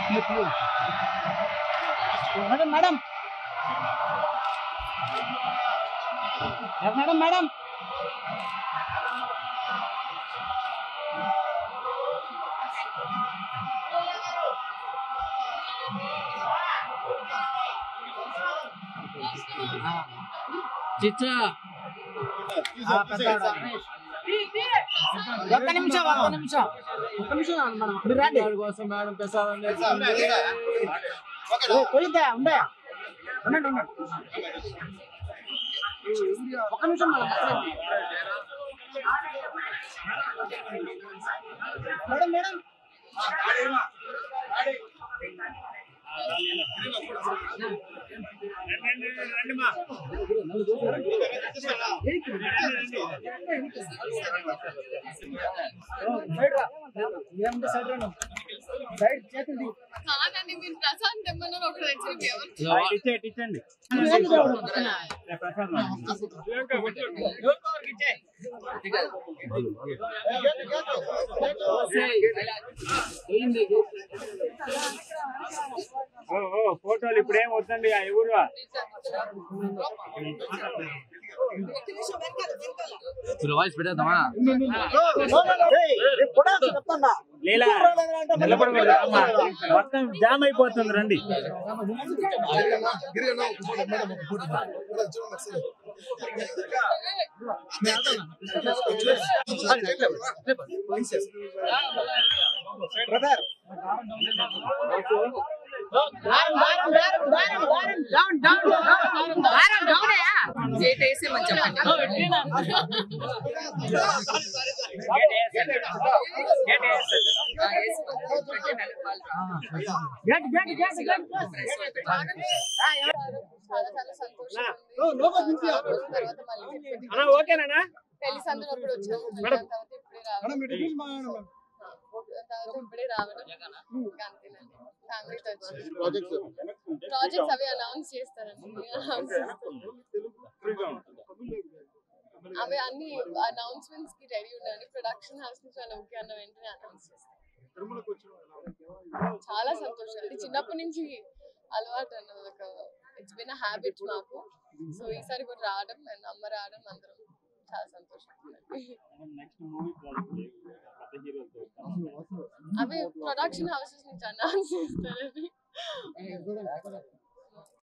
Madam madam madam madam చిచ్చా ఒక్క నిమిషం ఒక్క నిమిషం ఒక్క నిమిషం మనం మీరు రండి కోసం మేడం ప్రసాదం పోయిద్దా ఉండే ఉండండి ఉండండి ఒక్క నిమిషం మేడం మేడం మేడం సైడ్ రా ఏముంటే సైడ్ రా సైడ్ చేతులు కాదండి మీరు ప్రశాంత్ తెమ్మన్నారు ఒకటి తెచ్చి ఎవరు ఇచ్చండి ఫోటోలు ఇప్పుడు ఏం వద్దండి ఆ ఎవరు వాయిస్ పెట్టేద్దామా లీలా నిలబడకూడదు అమ్మా. మొత్తం జామ్ అయిపోతుంది రండి గేట్ వేసేమని చెప్పండి ఆ, వేసుకో. పెట్టే నెలకు వాళ్ళు చాలా చాలా సంతోషం ఉంది. చాలా రోజుల తర్వాత మళ్ళీ అన్నా ఓకేనా పెళ్లి సందులో అప్పుడు వచ్చాము మేడం. తర్వాత ఇప్పుడే రావడం తర్వాత ఇప్పుడే రావడం ఇంకా అంతేనండి ఫ్యామిలీతో వచ్చి ప్రాజెక్ట్స్ అవి అనౌన్స్ చేస్తారండి Announce చేస్తారు. అవి అన్ని అనౌన్స్మెంట్స్ కి రెడీ ఉండండి ప్రొడక్షన్ హౌస్ నుంచి వాళ్ళు ఓకే అన్న వెంటనే అనౌన్స్ చేస్తారు చాలా సంతోషం అది చిన్నప్పటి నుంచి అలవాటు అన్నది ఒక ఇట్స్ బిన్ హ్యాబిట్ మాకు సో ఈసారి కూడా రావడం అండ్ అమ్మ రావడం అందరం చాలా సంతోషం అవి ప్రొడక్షన్ హౌసెస్ నుంచి అనౌన్స్ చేస్తారని